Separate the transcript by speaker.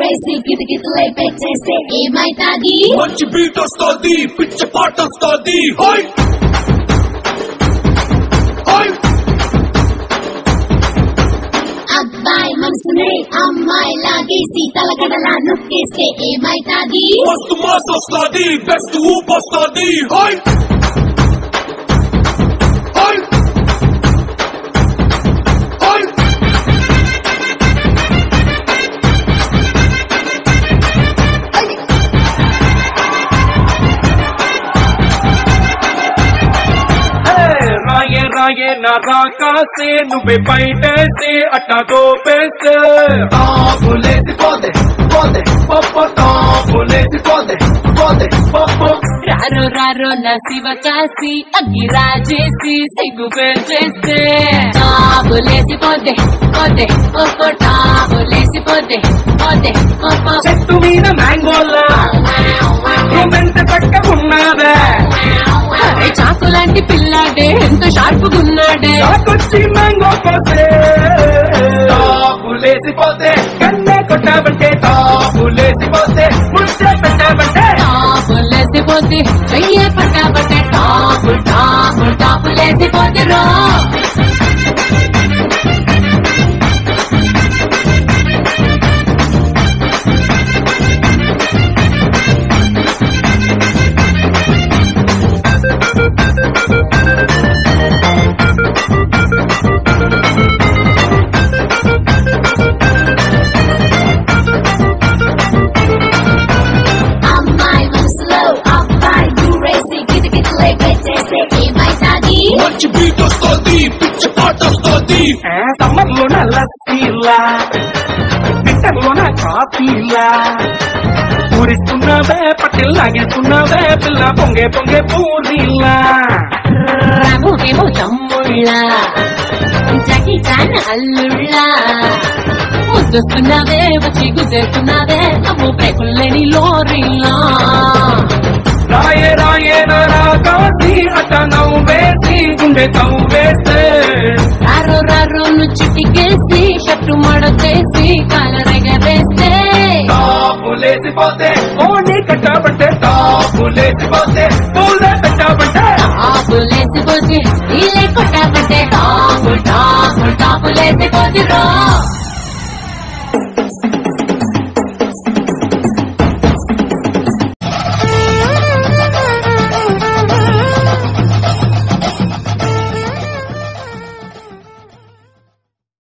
Speaker 1: దూరేసి కితకితలై పెట్టేస్తే ఏమైతాది
Speaker 2: మంచి బీట్ వస్తుంది పిచ్చ పాట వస్తుంది హోయ్ హోయ్
Speaker 1: అబ్బాయి మనసునే అమ్మాయి లాగేసి తలకడలా నొక్కేస్తే ఏమైతాది
Speaker 2: మస్తు మాస్ వస్తుంది బెస్ట్ ఊప్ వస్తుంది హోయ్ హోయ్ హోయ్
Speaker 3: రాయే రాయే నా రాకాసే నువ్వే బయటేసే అట్టా దోపేసే తాపులేసి పోదే పోదే పప్ప తాపులేసి పోదే పోదే పప్ప
Speaker 4: రారో రారో నా శివ కాసి అగ్గి రాజేసి సిగ్గు చేస్తే టాబులేసి పోతే పోతే ఒక్కో టాబులేసి పోతే పోతే ఒక్కో
Speaker 3: చెట్టు మీద మ్యాంగోలా నువ్వెంత చక్కగున్నావే
Speaker 4: అరే చాకు లాంటి పిల్లాడే ఎంత షార్పుగున్నాడే
Speaker 3: నాకొచ్చి మ్యాంగో కోసే తాపులేసి పోతే కన్నే కొట్టాబంటే తాపులేసి పోతే ముచ్చే పెట్టాబంటే
Speaker 4: టాబులేసి పోతే వెయ్యే పట్టాబట్టే టాపు టాపు టాపులేసి పోతే రో
Speaker 1: అమ్మాయి మనసులో అబ్బాయి దూరేసి కితకితలై పెట్టేస్తే ఏమైతాది
Speaker 2: మంచి బీట్ వస్తుంది పిచ్చ పాట వస్తుంది
Speaker 3: సమ్మర్ లోన లస్సీలా వింటర్ లోన కాఫీలా పూరిస్తున్నావే పట్టెలు లాగేస్తున్నావే పిల్ల పొంగే పొంగే పూరీలా
Speaker 4: రాముడేమో తమ్ముళ్ళ జకి చాన్ అల్లుళ్ళ ముద్దొస్తున్నావే వచ్చి గుద్దేస్తున్నావే అమ్ము బ్రేకుల్లేని లోరీలా
Speaker 3: రాయే రాయే నా కాసి అట నవ్వేసి గుండె తవ్వేస్తే
Speaker 4: రారో రారో చుట్టికేసి షట్టు మడచేసి కాలరెగరేస్తే
Speaker 3: తాపులేసిపోతే ఓని కట్టాబంటే తాపులేసిపోతే పూలే పెట్టాబంటే
Speaker 4: టాపులేసిపోతే నీళ్ళే కొట్టాబట్టే టాపు టాపు టాపులేసిపోతే రో